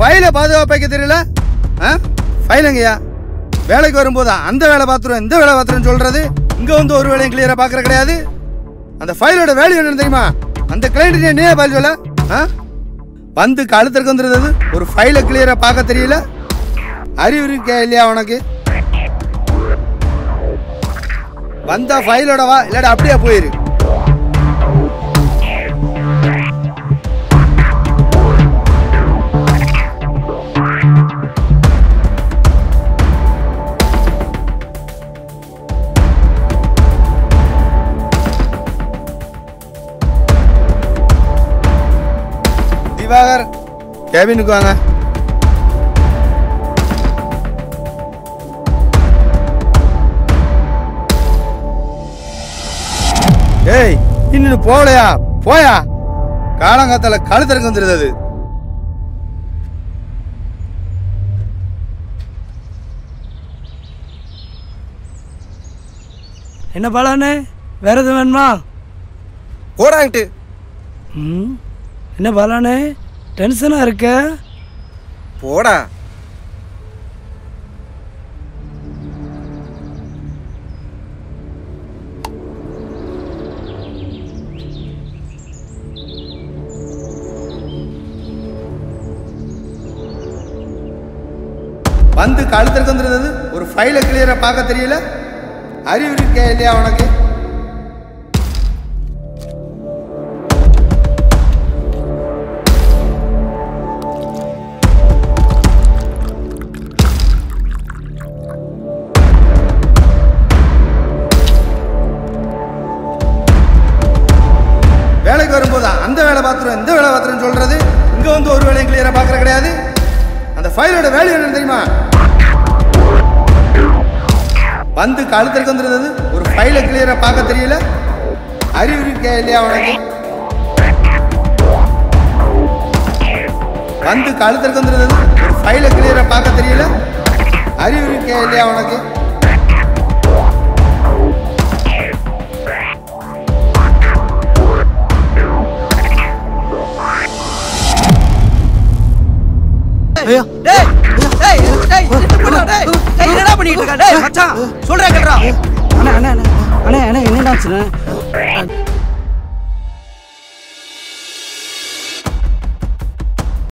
ஃபைலை பாதுகாப்பு வைக்க தெரியல ஆ ஃபைலுங்கய்யா வேலைக்கு வரும்போது அந்த வேலை பார்த்துருவோம் இந்த வேலை பார்த்துருன்னு சொல்றது இங்க வந்து ஒரு வேலையும் கிளியரா பார்க்கற கிடையாது அந்த ஃபைலோட வேல்யூ என்ன தெரியுமா அந்த கிளைண்ட் நீ என்ன பதில் சொல்ல ஆ வந்து கழுத்திற்கு வந்துருந்தது ஒரு ஃபைலை கிளியரா பார்க்க தெரியல அறிவு இருக்கா இல்லையா உனக்கு வந்தா ஃபைலோட வா இல்லாட்டி அப்படியே போயிரு திவாகர் கேபினுக்கு வாங்க ஏய் இன்னும் போகலையா போயா காலங்காத்தால கழுத்தருக்கு வந்துருது அது என்ன பாலாண்ணே வேற எதுவும் வேணுமா போடாங்கிட்டு ம் என்ன பாலாண்ணே டென்ஷனாக இருக்க போடா வந்து கழுத்திற்கு வந்துருந்தது ஒரு ஃபைலை கிளியரா பார்க்க தெரியல அறிவு இருக்கே இல்லையா உனக்கு வேலைக்கு வரும்போது அந்த வேலை பார்த்துருவோம் இந்த வேலை பார்த்துருன்னு சொல்றது இங்க வந்து ஒரு வேலையும் கிளியரா பார்க்கற கிடையாது அந்த ஃபைலோட வேல்யூ என்ன தெரியுமா வந்து கழுத்திற்கு வந்துருந்தது ஒரு ஃபைலை கிளியரா பார்க்க தெரியல அறிவு இருக்கே இல்லையா உனக்கு வந்து கழுத்திற்கு வந்துருந்தது ஒரு ஃபைலை கிளியரா பார்க்க தெரியல அறிவு இருக்கே இல்லையா உனக்கு டேய் டேய் டேய் டேய் என்னடா டேய் என்னடா பண்ணிட்டு இருக்க டேய் மச்சான் சொல்றேன் கேக்குறா அண்ணா அண்ணா அண்ணா அண்ணா அண்ணா என்னடாச்சுண்ணே